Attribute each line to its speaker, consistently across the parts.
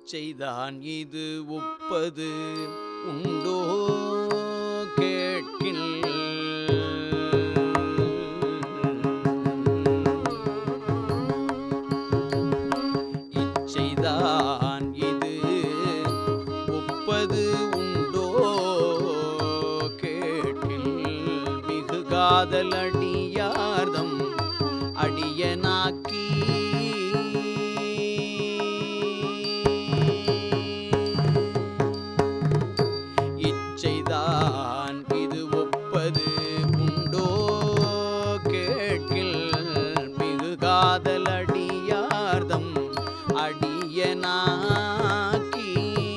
Speaker 1: இச்சைதான் இது ஒப்பது உண்டோ கேட்கில் இச்சைதான் இது ஒப்பது உண்டோ கேட்கில் மிகு காதல் அடியார்தம் அடியனாக்கி இச்சைதான் இது ஒப்பது உண்டோ கேட்கில் மிகு காதல் அடியார்தம் அடியனாக்கி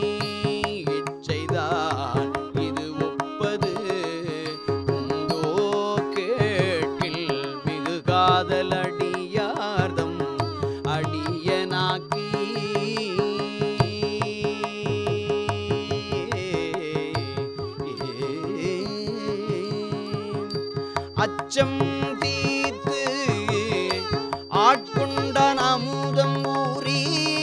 Speaker 1: இச்சைதான் இது ஒப்பது உண்டோ கேட்கில் மிகு காதல் அடியார்தம் அடியனாக்கி அச்சம் தீர்த்து ஆட்கொண்டான் அமுதம் ஊறி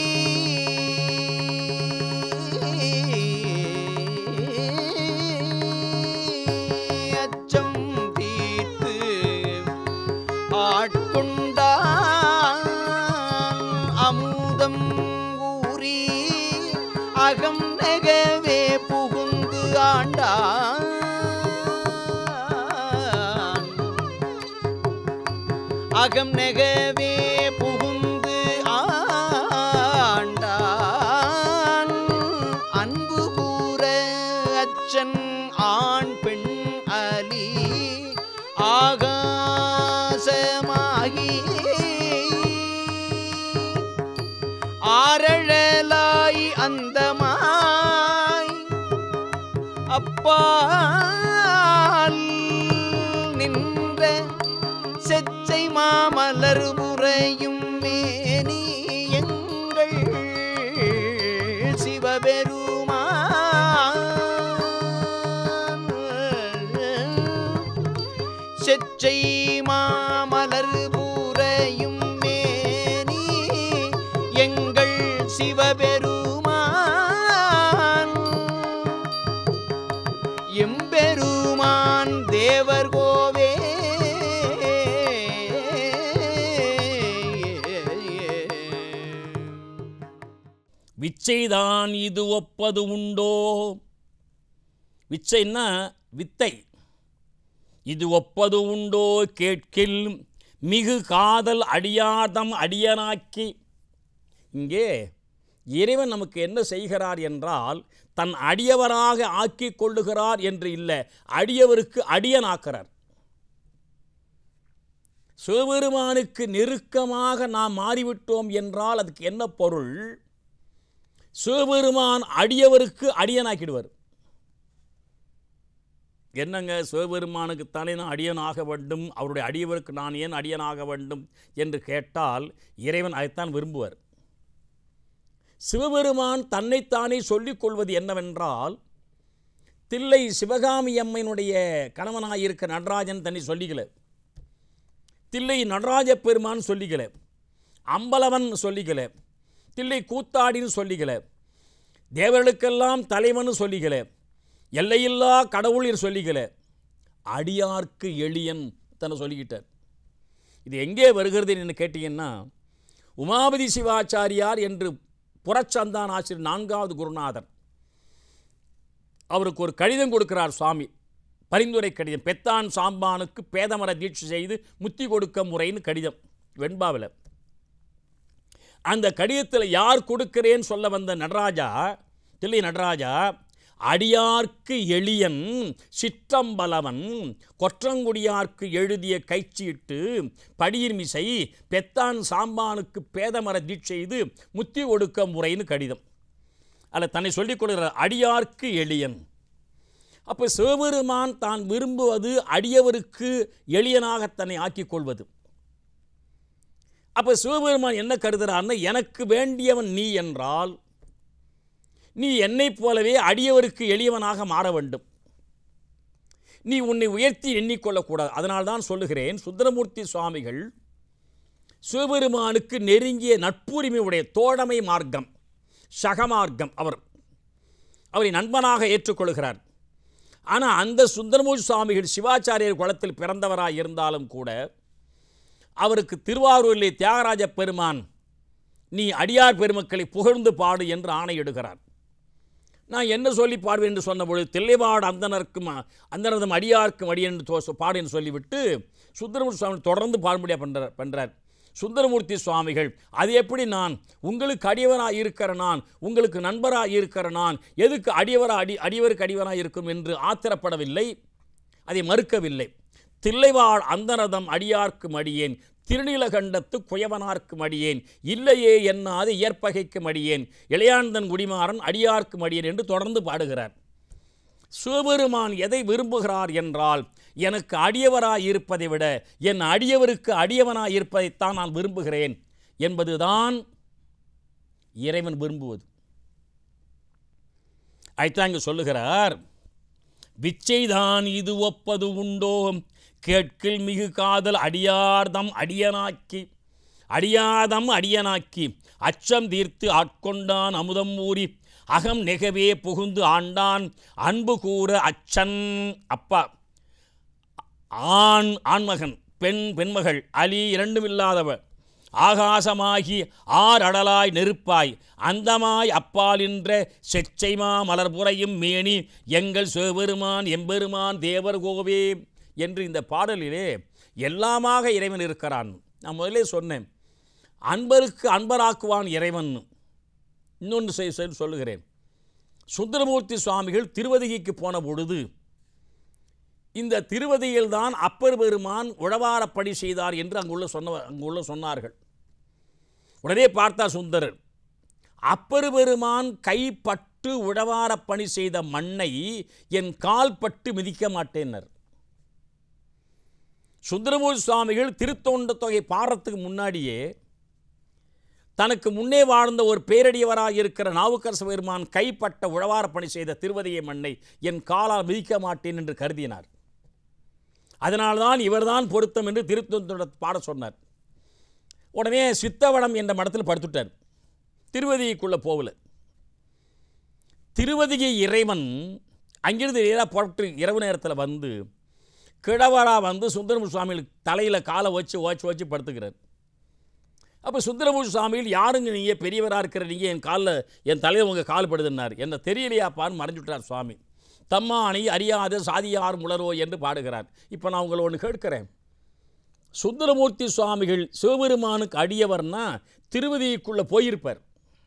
Speaker 1: அச்சம் தீர்த்து ஆட்கொண்டான் அமுதம் ஊறி அகம் நெகவே புகுந்து ஆண்டான் அகம் நெகவே புகுந்து ஆண்டான் அன்பு கூற அச்சன் ஆண் பெண் அலி ஆகாசமாகி ஆரழலாய் அந்தமாய் அப்பால் நின்ற செச்சை மாமலர் முறையும் மேனி எங்கள் சிவபெருமான் செச்சை மாமலர் பூரையும் மேனி எங்கள் சிவபெருமான் எம்பெருமான் தேவர் கோவே
Speaker 2: விச்சைதான் இது ஒப்பது உண்டோ விச்சைன்னா வித்தை இது ஒப்பது உண்டோ கேட்கில் மிகு காதல் அடியாதம் அடியனாக்கி இங்கே இறைவன் நமக்கு என்ன செய்கிறார் என்றால் தன் அடியவராக ஆக்கிக் கொள்ளுகிறார் என்று இல்லை அடியவருக்கு அடியனாக்கிறார் சிவபெருமானுக்கு நெருக்கமாக நாம் மாறிவிட்டோம் என்றால் அதுக்கு என்ன பொருள் சிவபெருமான் அடியவருக்கு அடியனாக்கிடுவார் என்னங்க சிவபெருமானுக்குத்தானே நான் அடியனாக வேண்டும் அவருடைய அடியவருக்கு நான் ஏன் அடியனாக வேண்டும் என்று கேட்டால் இறைவன் அதைத்தான் விரும்புவார் சிவபெருமான் தன்னைத்தானே சொல்லிக் கொள்வது என்னவென்றால் தில்லை சிவகாமி அம்மையினுடைய கணவனாயிருக்க நடராஜன் தன்னை சொல்லிக்கல தில்லை நடராஜ பெருமான் சொல்லிக்கல அம்பலவன் சொல்லிக்கல தில்லை கூத்தாடின்னு சொல்லிக்கல தேவர்களுக்கெல்லாம் தலைவன் சொல்லிக்கல எல்லையில்லா கடவுள் என்று சொல்லிக்கல அடியார்க்கு எளியன் தன்னை சொல்லிக்கிட்டார் இது எங்கே வருகிறது என்று கேட்டீங்கன்னா உமாபதி சிவாச்சாரியார் என்று புறச்சந்தான் ஆசிரியர் நான்காவது குருநாதர் அவருக்கு ஒரு கடிதம் கொடுக்கிறார் சுவாமி பரிந்துரை கடிதம் பெத்தான் சாம்பானுக்கு பேதமர தீட்சை செய்து முத்தி கொடுக்க முறைன்னு கடிதம் வெண்பாவில் அந்த கடிதத்தில் யார் கொடுக்கிறேன்னு சொல்ல வந்த நடராஜா தில்லை நடராஜா அடியார்க்கு எளியன் சிற்றம்பலவன் கொற்றங்குடியார்க்கு எழுதிய கைச்சீட்டு படியிர்மிசை பெத்தான் சாம்பானுக்கு பேதமர தீட்செய்து முத்தி ஒடுக்க முறைன்னு கடிதம் அதில் தன்னை சொல்லிக் கொடுக்கிறார் அடியார்க்கு எளியன் அப்போ சிவபெருமான் தான் விரும்புவது அடியவருக்கு எளியனாக தன்னை ஆக்கிக் கொள்வது அப்போ சிவபெருமான் என்ன கருதுகிறார்னா எனக்கு வேண்டியவன் நீ என்றால் நீ என்னைப் போலவே அடியவருக்கு எளியவனாக மாற வேண்டும் நீ உன்னை உயர்த்தி எண்ணிக்கொள்ளக்கூடாது அதனால்தான் சொல்லுகிறேன் சுந்தரமூர்த்தி சுவாமிகள் சிவபெருமானுக்கு நெருங்கிய நட்புரிமை உடைய தோழமை மார்க்கம் சகமார்க்கம் அவர் அவரை நண்பனாக ஏற்றுக்கொள்கிறார் ஆனால் அந்த சுந்தரமூர்த்தி சுவாமிகள் சிவாச்சாரியர் குலத்தில் பிறந்தவராக இருந்தாலும் கூட அவருக்கு திருவாரூரிலே தியாகராஜ பெருமான் நீ அடியார் பெருமக்களை புகழ்ந்து பாடு என்று ஆணையிடுகிறார் நான் என்ன சொல்லி பாடுவேன் என்று சொன்னபொழுது தில்லைவாடு அந்தனருக்கும் அந்தனதும் அடியாருக்கும் அடி என்று தோ- பாடு என்று சொல்லிவிட்டு சுந்தரமூர்த்தி சுவாமி தொடர்ந்து பாடும்படியாக பண்ணுறார் பண்ணுறார் சுந்தரமூர்த்தி சுவாமிகள் அது எப்படி நான் உங்களுக்கு அடியவராக இருக்கிற நான் உங்களுக்கு நண்பராக இருக்கிற நான் எதுக்கு அடியவராக அடி அடியவருக்கு அடியவராக இருக்கும் என்று ஆத்திரப்படவில்லை அதை மறுக்கவில்லை தில்லைவாழ் அந்தனதம் அடியார்க்கும் அடியேன் திருநீலகண்டத்து குயவனார்க்கும் அடியேன் இல்லையே என்னாது இயற்பகைக்கும் அடியேன் இளையாந்தன் குடிமாறன் அடியார்க்கும் அடியேன் என்று தொடர்ந்து பாடுகிறார் சிவபெருமான் எதை விரும்புகிறார் என்றால் எனக்கு அடியவராய் இருப்பதை விட என் அடியவருக்கு அடியவனாய் இருப்பதைத்தான் நான் விரும்புகிறேன் என்பதுதான் இறைவன் விரும்புவது ஐத்தான் இங்கு சொல்லுகிறார் விச்சைதான் இது ஒப்பது உண்டோ கேட்கில் மிகு காதல் அடியார்தம் அடியனாக்கி அடியாதம் அடியனாக்கி அச்சம் தீர்த்து ஆட்கொண்டான் அமுதம் ஊறி அகம் நெகவே புகுந்து ஆண்டான் அன்பு கூற அச்சன் அப்பா ஆண் ஆண்மகன் பெண் பெண்மகள் அலி இரண்டுமில்லாதவர் ஆகாசமாகி ஆரடலாய் நெருப்பாய் அந்தமாய் அப்பாலின்ற செச்சைமா மலர்புறையும் மேனி எங்கள் சிவபெருமான் எம்பெருமான் தேவர் கோவே என்று இந்த பாடலிலே எல்லாமாக இறைவன் இருக்கிறான் நான் முதலே சொன்னேன் அன்பருக்கு அன்பராக்குவான் இறைவன் இன்னொன்று செய் செய் சொல்லுகிறேன் சுந்தரமூர்த்தி சுவாமிகள் திருவதிகைக்கு போன பொழுது இந்த திருவதியில்தான் அப்பர் பெருமான் உழவாரப்பணி செய்தார் என்று அங்குள்ள சொன்ன அங்குள்ள சொன்னார்கள் உடனே பார்த்தார் சுந்தரர் அப்பர் பெருமான் கைப்பட்டு உழவாரப்பணி செய்த மண்ணை என் கால் பட்டு மிதிக்க மாட்டேனர் சுந்தரமூர்த்தி சுவாமிகள் திருத்தொண்ட தொகை பாடுறதுக்கு முன்னாடியே தனக்கு முன்னே வாழ்ந்த ஒரு பேரடியவராக இருக்கிற நாவுக்கரசு பெருமான் கைப்பட்ட உழவாரப்பணி செய்த திருவதியை மண்ணை என் காலால் மிதிக்க மாட்டேன் என்று கருதினார் அதனால்தான் இவர்தான் பொருத்தம் என்று திருத்தொண்ட பாட சொன்னார் உடனே சித்தவனம் என்ற மடத்தில் படுத்துட்டார் திருவதிகைக்குள்ளே போகல திருவதிகை இறைவன் அங்கிருந்து நேராக புறப்பட்டு இரவு நேரத்தில் வந்து கிழவரா வந்து சுந்தரமூர்த்தி சுவாமிகளுக்கு தலையில் காலை வச்சு ஓச்சு வச்சு படுத்துக்கிறார் அப்போ சுந்தரமூர்த்தி சுவாமிகள் யாருங்க நீங்கள் பெரியவராக இருக்கிற நீங்கள் என் காலில் என் தலையில் உங்கள் கால் படுதுன்னார் என்ன தெரியலையாப்பான்னு மறைஞ்சுட்டார் சுவாமி தம்மானை அறியாத சாதியார் முளரோ என்று பாடுகிறார் இப்போ நான் உங்களை ஒன்று கேட்கிறேன் சுந்தரமூர்த்தி சுவாமிகள் சிவபெருமானுக்கு அடியவர்னா திருவதிக்குள்ளே போயிருப்பார்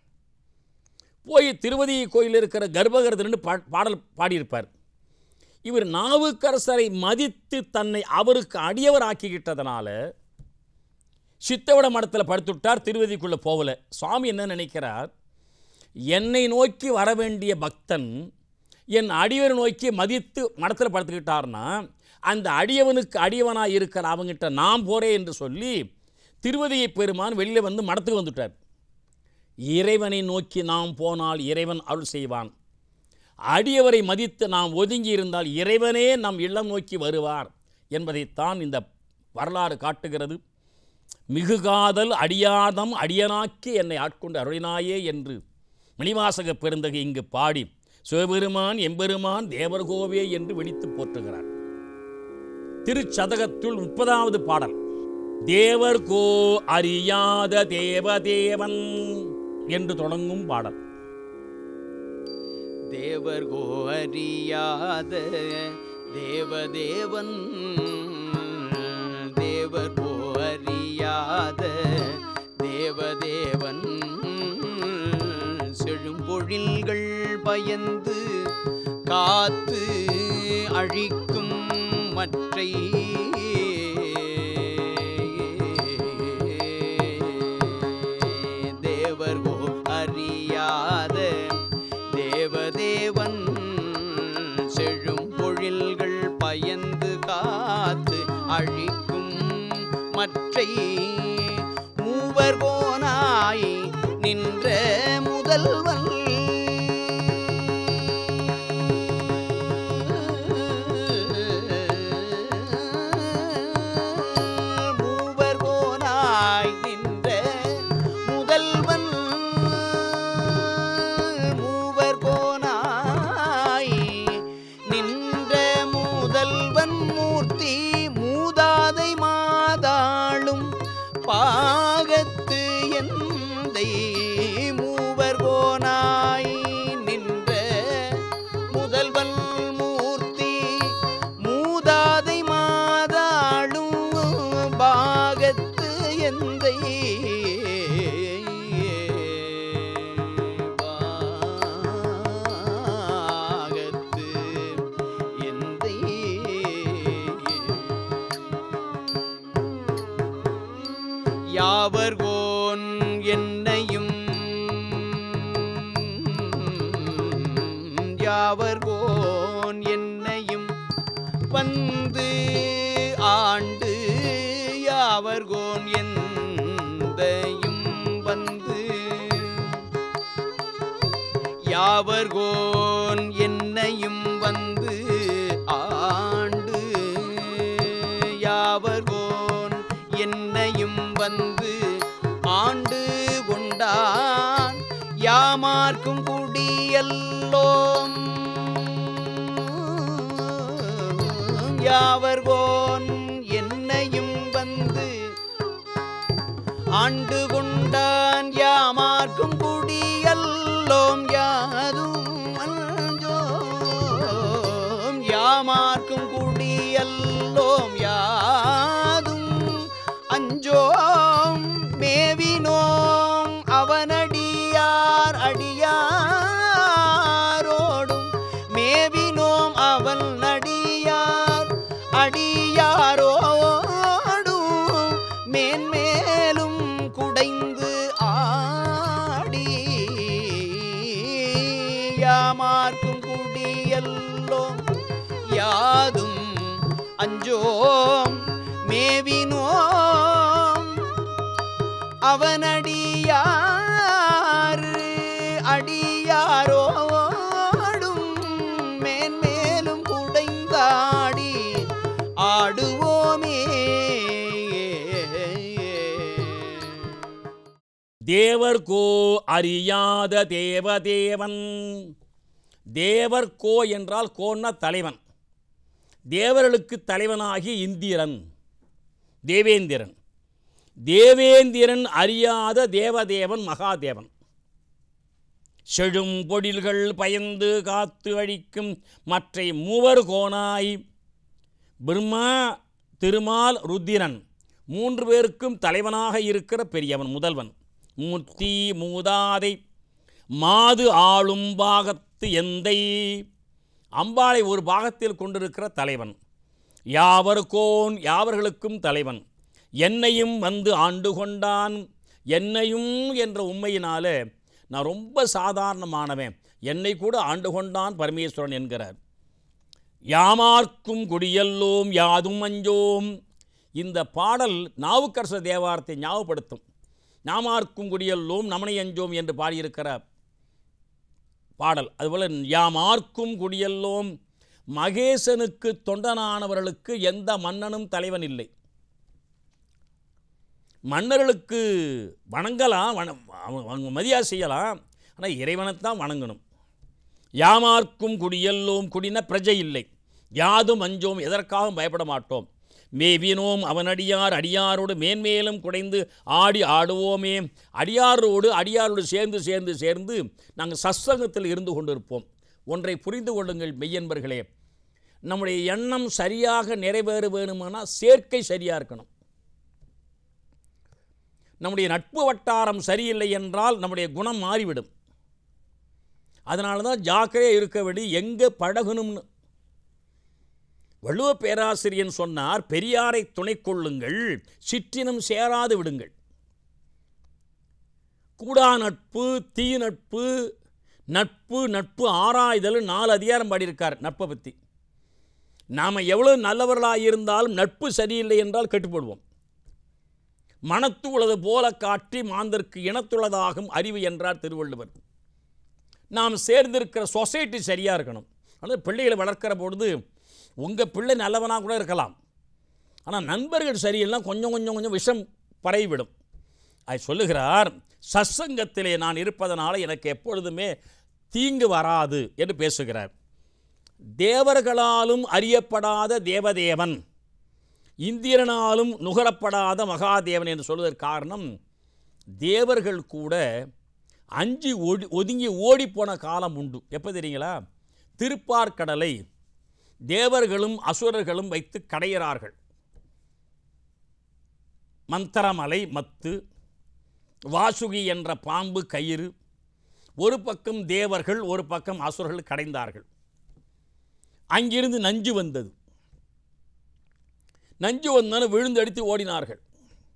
Speaker 2: போய் திருவதி கோயில் இருக்கிற கர்ப்பகிரதன்னு பா பாடல் பாடியிருப்பார் இவர் நாவுக்கரசரை மதித்து தன்னை அவருக்கு அடியவர் ஆக்கிக்கிட்டதுனால சித்தவட மடத்தில் படுத்துட்டார் திருவதிக்குள்ளே போகல சுவாமி என்ன நினைக்கிறார் என்னை நோக்கி வர வேண்டிய பக்தன் என் அடியவரை நோக்கி மதித்து மடத்தில் படுத்துக்கிட்டார்னா அந்த அடியவனுக்கு அடியவனாக இருக்கிற அவங்கிட்ட நான் போகிறேன் என்று சொல்லி திருவதியை பெருமான் வெளியில் வந்து மடத்துக்கு வந்துட்டார் இறைவனை நோக்கி நாம் போனால் இறைவன் அருள் செய்வான் அடியவரை மதித்து நாம் ஒதுங்கி இருந்தால் இறைவனே நம் இல்லம் நோக்கி வருவார் என்பதைத்தான் இந்த வரலாறு காட்டுகிறது மிகு காதல் அடியாதம் அடியனாக்கி என்னை ஆட்கொண்டு அருளினாயே என்று மணிவாசக பெருந்தகை இங்கு பாடி சிவபெருமான் எம்பெருமான் தேவர்கோவே என்று வெடித்து போற்றுகிறார் திருச்சதகத்துள் முப்பதாவது பாடல் தேவர்கோ அறியாத தேவதேவன் என்று தொடங்கும் பாடல்
Speaker 1: தேவர் அறியாத தேவதேவன் தேவர் அறியாத தேவதேவன் செழும்பொழில்கள் பயந்து காத்து அழிக்கும் மற்றை தேவர்கோ அறியாத தேவதேவன் செழும் பொழில்கள் பயந்து காத்து அழிக்கும் மற்றை மூவர் கோனாய் நின்ற முதல்வன் மூவர் கோனாய் நின்ற முதல்வன் யாவர்கோன் என்னையும் யாவர்கோன் என்னையும் வந்து ஆண்டு யாவர்கோன் எந்தையும் வந்து யாவர்கோன் என்னையும் வந்து ஆண்டு யாவர்கோன் என்னையும் வந்து ஆண்டு கொண்டான் யாமார்க்கும் குடியல்லோம் யாவர்கோன் என்னையும் வந்து ஆண்டு கொண்டான் யாமார்க்கும் குடியல்லோம் யாதும் அஞ்சோம் யாமார்க்கும் குடியல்லோம் யாதும் அஞ்சோம் மேவினோம் அவனடியார் அடியாரோடும் மேவினோம் அவன் அடியார் அடியாரோடும் மேன்மேலும் குடைந்து ஆடி யாமார்க்கும் குடியல்லோம் யாதும் அஞ்சோம் மேவினோம் அவனடியார் அடியாரோடும் மேன்மேலும் குடைந்தாடி ஆடுவோமே
Speaker 2: தேவர்கோ அறியாத தேவதேவன் தேவர்கோ என்றால் கோன்னா தலைவன் தேவர்களுக்கு தலைவனாகி இந்திரன் தேவேந்திரன் தேவேந்திரன் அறியாத தேவதேவன் மகாதேவன் செழும் பொடில்கள் பயந்து காத்து அழிக்கும் மற்றை மூவர் கோனாய் பிரம்மா திருமால் ருத்திரன் மூன்று பேருக்கும் தலைவனாக இருக்கிற பெரியவன் முதல்வன் மூர்த்தி மூதாதை மாது ஆளும் பாகத்து எந்தை அம்பாளை ஒரு பாகத்தில் கொண்டிருக்கிற தலைவன் யாவர்கோன் யாவர்களுக்கும் தலைவன் என்னையும் வந்து ஆண்டு கொண்டான் என்னையும் என்ற உண்மையினால நான் ரொம்ப சாதாரணமானவன் என்னை கூட ஆண்டு கொண்டான் பரமேஸ்வரன் என்கிறார் யாமார்க்கும் குடியல்லோம் யாதும் அஞ்சோம் இந்த பாடல் நாவுக்கரச தேவாரத்தை ஞாபகப்படுத்தும் யாமார்க்கும் குடியல்லோம் நமனை அஞ்சோம் என்று பாடியிருக்கிற பாடல் அதுபோல் யாமார்க்கும் குடியல்லோம் மகேசனுக்கு தொண்டனானவர்களுக்கு எந்த மன்னனும் தலைவன் இல்லை மன்னர்களுக்கு வணங்கலாம் வண அவங்க- அவங்க மரியாதை செய்யலாம் ஆனால் இறைவனைத்தான் வணங்கணும் யாமார்க்கும் குடியல்லோம் குடின பிரஜை இல்லை யாதும் அஞ்சோம் எதற்காகவும் பயப்பட மாட்டோம் மேவினோம் அவனடியார் அடியாரோடு மேன்மேலும் குடைந்து ஆடி ஆடுவோமே அடியாரோடு அடியாரோடு சேர்ந்து சேர்ந்து சேர்ந்து நாங்கள் சத்சங்கத்தில் இருந்து கொண்டிருப்போம் ஒன்றை புரிந்து கொள்ளுங்கள் மெய்யன்பர்களே நம்முடைய எண்ணம் சரியாக நிறைவேற வேணுமானால் சேர்க்கை சரியாக இருக்கணும் நம்முடைய நட்பு வட்டாரம் சரியில்லை என்றால் நம்முடைய குணம் மாறிவிடும் அதனால தான் ஜாக்கிரதையாக இருக்க வேண்டி எங்கே பழகணும்னு வள்ளுவ பேராசிரியன் சொன்னார் பெரியாரை துணை கொள்ளுங்கள் சிற்றினம் சேராது விடுங்கள் கூடா நட்பு தீ நட்பு நட்பு நட்பு ஆராய்தல் நாலு அதிகாரம் பாடியிருக்கார் நட்பை பற்றி நாம் எவ்வளோ நல்லவர்களாக இருந்தாலும் நட்பு சரியில்லை என்றால் கெட்டுப்படுவோம் மனத்து உள்ளது போல காட்டி மாந்தற்கு இனத்துள்ளதாகும் அறிவு என்றார் திருவள்ளுவர் நாம் சேர்ந்திருக்கிற சொசைட்டி சரியாக இருக்கணும் அதாவது பிள்ளைகளை வளர்க்கிற பொழுது உங்கள் பிள்ளை நல்லவனாக கூட இருக்கலாம் ஆனால் நண்பர்கள் சரியில்லைனா கொஞ்சம் கொஞ்சம் கொஞ்சம் விஷம் பரவிவிடும் அது சொல்லுகிறார் சத்சங்கத்திலே நான் இருப்பதனால எனக்கு எப்பொழுதுமே தீங்கு வராது என்று பேசுகிறார் தேவர்களாலும் அறியப்படாத தேவதேவன் இந்திரனாலும் நுகரப்படாத மகாதேவன் என்று சொல்வதற்கு காரணம் தேவர்கள் கூட அஞ்சு ஒடி ஒதுங்கி ஓடிப்போன காலம் உண்டு எப்போ தெரியுங்களா திருப்பார்கடலை தேவர்களும் அசுரர்களும் வைத்து கடையிறார்கள் மந்தரமலை மத்து வாசுகி என்ற பாம்பு கயிறு ஒரு பக்கம் தேவர்கள் ஒரு பக்கம் அசுரர்கள் கடைந்தார்கள் அங்கிருந்து நஞ்சு வந்தது நஞ்சு வந்தோன்னு விழுந்து அடித்து ஓடினார்கள்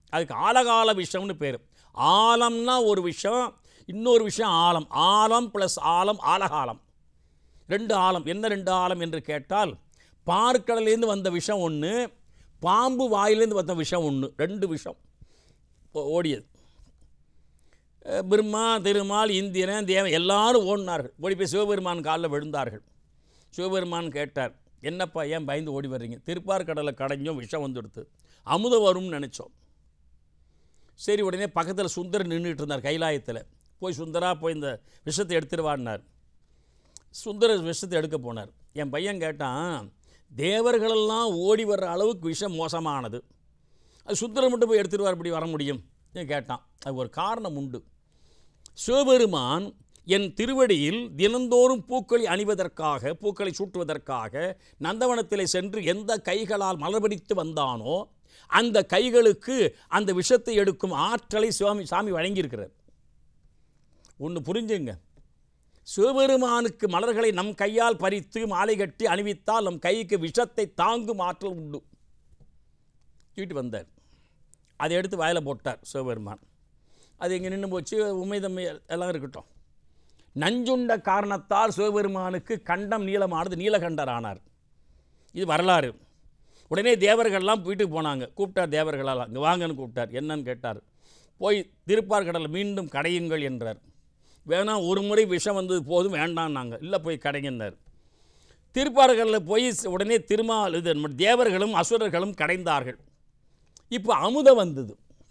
Speaker 2: அதுக்கு ஆலகால விஷம்னு பேர் ஆலம்னா ஒரு விஷம் இன்னொரு விஷயம் ஆலம் ஆலம் ப்ளஸ் ஆலம் ஆலகாலம் ரெண்டு ஆலம் என்ன ரெண்டு ஆலம் என்று கேட்டால் பார்க்கடலேருந்து வந்த விஷம் ஒன்று பாம்பு வாயிலேருந்து வந்த விஷம் ஒன்று ரெண்டு விஷம் ஓ- ஓடியது அஹ் பிரம்மா திருமால் இந்திரன் தேவன் எல்லாரும் ஓடினார்கள் ஓடி போய் சிவபெருமான் காலில் விழுந்தார்கள் சிவபெருமான் கேட்டார் என்னப்பா ஏன் பயந்து ஓடி வர்றீங்க திருப்பார்கடலை கடைஞ்சோம் விஷம் வந்துடுத்து அமுதம் வரும்னு நினச்சோம் சரி உடனே பக்கத்தில் சுந்தரர் நின்றுட்டு இருந்தார் கைலாயத்தில் போய் சுந்தரா போய் இந்த விஷத்தை எடுத்துருவான்னார் சுந்தரர் விஷத்தை எடுக்க போனார் என் பையன் கேட்டான் தேவர்களெல்லாம் ஓடி வர்ற அளவுக்கு விஷம் மோசமானது அது சுந்தரர் மட்டும் போய் எடுத்துட்டு வர இப்படி வர முடியும் ஏன் கேட்டான் அது ஒரு காரணம் உண்டு சிவபெருமான் என் திருவடியில் தினந்தோறும் பூக்களை அணிவதற்காக பூக்களை சூட்டுவதற்காக நந்தவனத்திலே சென்று எந்த கைகளால் மலர்படித்து வந்தானோ அந்த கைகளுக்கு அந்த விஷத்தை எடுக்கும் ஆற்றலை சுவாமி சாமி வழங்கியிருக்கிறார் ஒன்று புரிஞ்சுங்க சிவபெருமானுக்கு மலர்களை நம் கையால் பறித்து மாலை கட்டி அணிவித்தால் நம் கைக்கு விஷத்தை தாங்கும் ஆற்றல் உண்டு தூக்கிட்டு வந்தார் அதை எடுத்து வாயில் போட்டார் சிவபெருமான் அது இங்கே நின்று போச்சு உண்மை தம்மை எல்லாம் இருக்கட்டும் நஞ்சுண்ட காரணத்தால் சிவபெருமானுக்கு கண்டம் நீளமானது நீலகண்டர் ஆனார் இது வரலாறு உடனே தேவர்கள்லாம் வீட்டுக்கு போனாங்க கூப்பிட்டார் தேவர்களால் அங்கே வாங்கன்னு கூப்பிட்டார் என்னன்னு கேட்டார் போய் திருப்பார்கடலை மீண்டும் கடையுங்கள் என்றார் வேணாம் ஒரு முறை விஷம் வந்தது போதும் வேண்டாம்னாங்க இல்லை போய் கடைங்கன்னார் திருப்பார்கடலில் போய் உடனே திருமால் இது நம்ம தேவர்களும் அசுரர்களும் கடைந்தார்கள் இப்போ அமுதம் வந்தது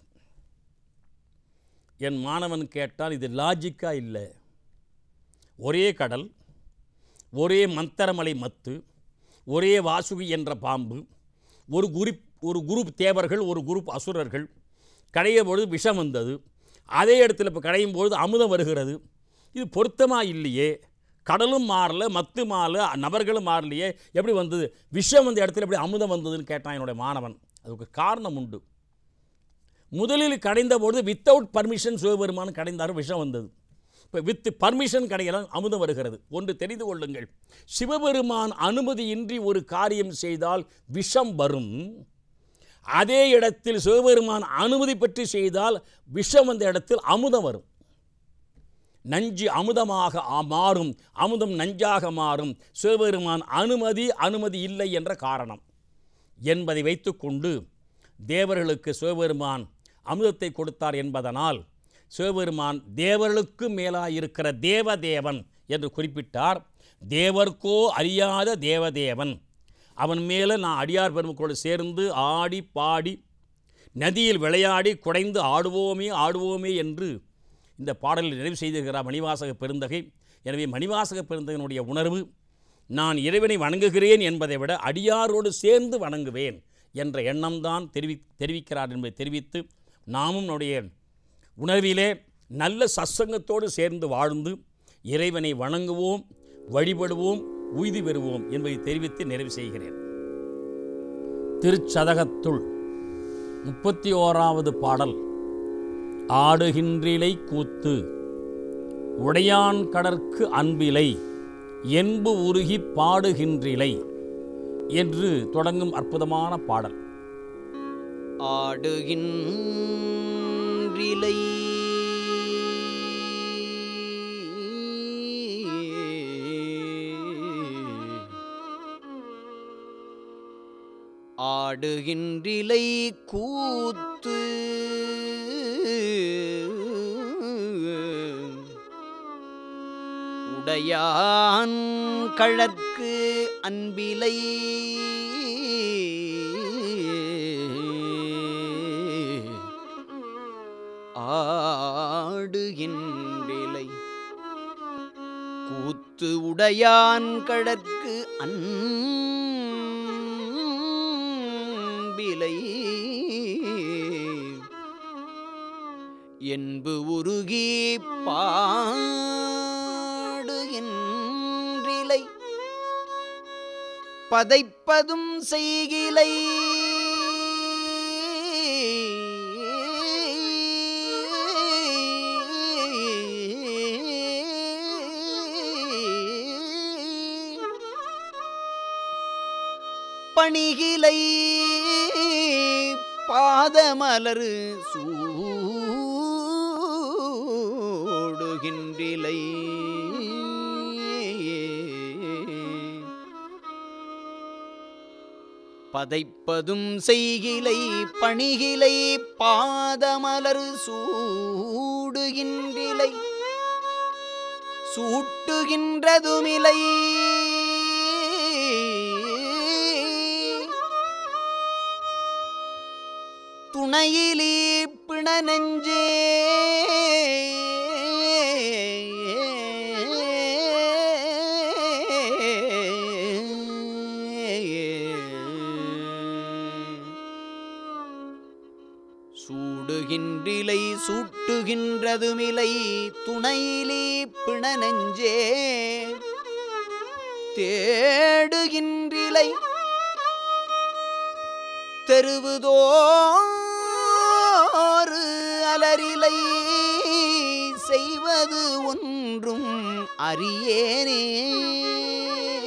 Speaker 2: என் மாணவன் கேட்டால் இது லாஜிக்கா இல்லை ஒரே கடல் ஒரே மந்தரமலை மத்து ஒரே வாசுகி என்ற பாம்பு ஒரு குரூப் ஒரு குரூப் தேவர்கள் ஒரு குரூப் அசுரர்கள் கடைய பொழுது விஷம் வந்தது அதே இடத்துல இப்போ கடையும் பொழுது அமுதம் வருகிறது இது பொருத்தமாக இல்லையே கடலும் மாறல மத்து மாறல நபர்களும் மாறலையே எப்படி வந்தது விஷம் வந்த இடத்துல எப்படி அமுதம் வந்ததுன்னு கேட்டான் என்னுடைய மாணவன் அதுக்கு காரணம் உண்டு முதலில் கடைந்த பொழுது வித்தவுட் பர்மிஷன் சிவபெருமான் கடைந்தார் விஷம் வந்தது இப்போ வித் பர்மிஷன் கடையெல்லாம் அமுதம் வருகிறது ஒன்று தெரிந்து கொள்ளுங்கள் சிவபெருமான் அனுமதியின்றி ஒரு காரியம் செய்தால் விஷம் வரும் அதே இடத்தில் சிவபெருமான் அனுமதி பெற்று செய்தால் விஷம் வந்த இடத்தில் அமுதம் வரும் நஞ்சு அமுதமாக ஆ- மாறும் அமுதம் நஞ்சாக மாறும் சிவபெருமான் அனுமதி அனுமதி இல்லை என்ற காரணம் என்பதை வைத்துக்கொண்டு தேவர்களுக்கு சிவபெருமான் அமுதத்தை கொடுத்தார் என்பதனால் சிவபெருமான் தேவர்களுக்கு மேலாயிருக்கிற தேவதேவன் என்று குறிப்பிட்டார் தேவர்க்கோ அறியாத தேவதேவன் அவன் மேலே நான் அடியார் பெருமக்களோடு சேர்ந்து ஆடி பாடி நதியில் விளையாடி குடைந்து ஆடுவோமே ஆடுவோமே என்று இந்த பாடலில் நிறைவு செய்திருக்கிறார் மணிவாசக பெருந்தகை எனவே மணிவாசக பெருந்தகனுடைய உணர்வு நான் இறைவனை வணங்குகிறேன் என்பதை விட அடியாரோடு சேர்ந்து வணங்குவேன் என்ற எண்ணம்தான் தெரிவி தெரிவிக்கிறார் என்பதை தெரிவித்து நாமும் நம்முடைய உணர்விலே நல்ல சத்சங்கத்தோடு சேர்ந்து வாழ்ந்து இறைவனை வணங்குவோம் வழிபடுவோம் உய்தி பெறுவோம் என்பதை தெரிவித்து நிறைவு செய்கிறேன் திருச்சதகத்துள் முப்பத்தி ஓராவது பாடல் ஆடுகின்றிலை கூத்து உடையான் கடற்கு அன்பிலை என்பு உருகி பாடுகின்றிலை என்று தொடங்கும் அற்புதமான பாடல்
Speaker 1: ஆடுகின்றிலை ஆடுகின்றிலை கூத்து உடையான் கழற்கு அன்பிலை ஆடுகின்றிலை கூத்து உடையான் கழற்கு அன்பிலை என்பு உருகி பாடுகின்றிலை பதைப்பதும் செய்கிலை பணிகிலை பா பாதமலரு சூடுகின்றிலை பதைப்பதும் செய்கிலை பணிகிலை பாதமலர் சூடுகின்றிலை சூட்டுகின்றதுமிலை துணையிலே பிண நெஞ்சே சூடுகின்றிலை சூட்டுகின்றதுமிலை துணையிலே பிண நெஞ்சே தேடுகின்றிலை தெருவுதோறு அலரிலை செய்வது ஒன்றும் அறியேனே